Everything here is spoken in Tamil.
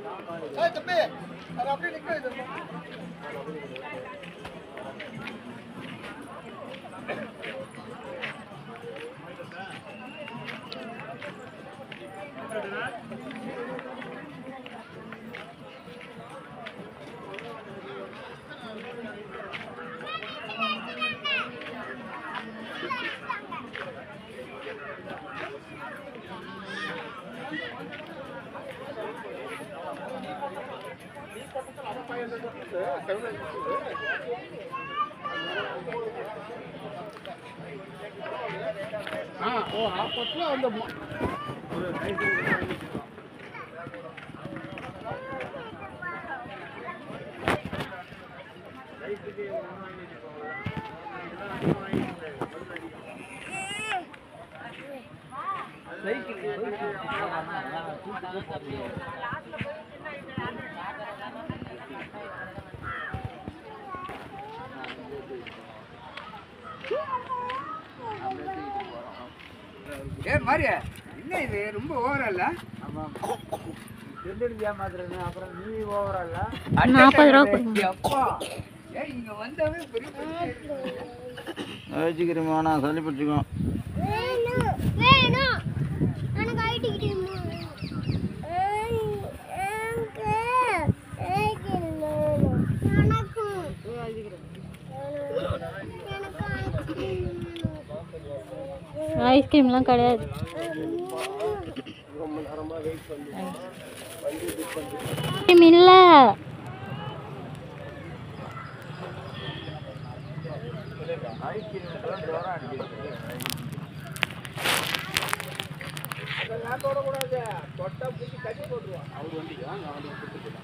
ஏ மாரியா என்ன இது ரொம்ப ஓவரா இல்ல நாற்பது ரூபா கொடுங்க அப்பா ஏய் இங்க வந்தாவே பெரிய பிரச்சனை இருக்கு. வச்சுக்கிறோமா நான் சளி பிடிச்சிக்கோ வேணும் வேணும் எனக்கு ஐடி கிரீம் ஐஸ்கிரீம்லாம் கிடையாது ஐஸ்கிரீம் இல்லை அதெல்லாம் தொடக்கூடாது தொட்டா புடிச்சு கட்டி போட்டுருவான் அவர் வண்டிக்கு வாங்க அவனுக்கு கொடுத்துட்டு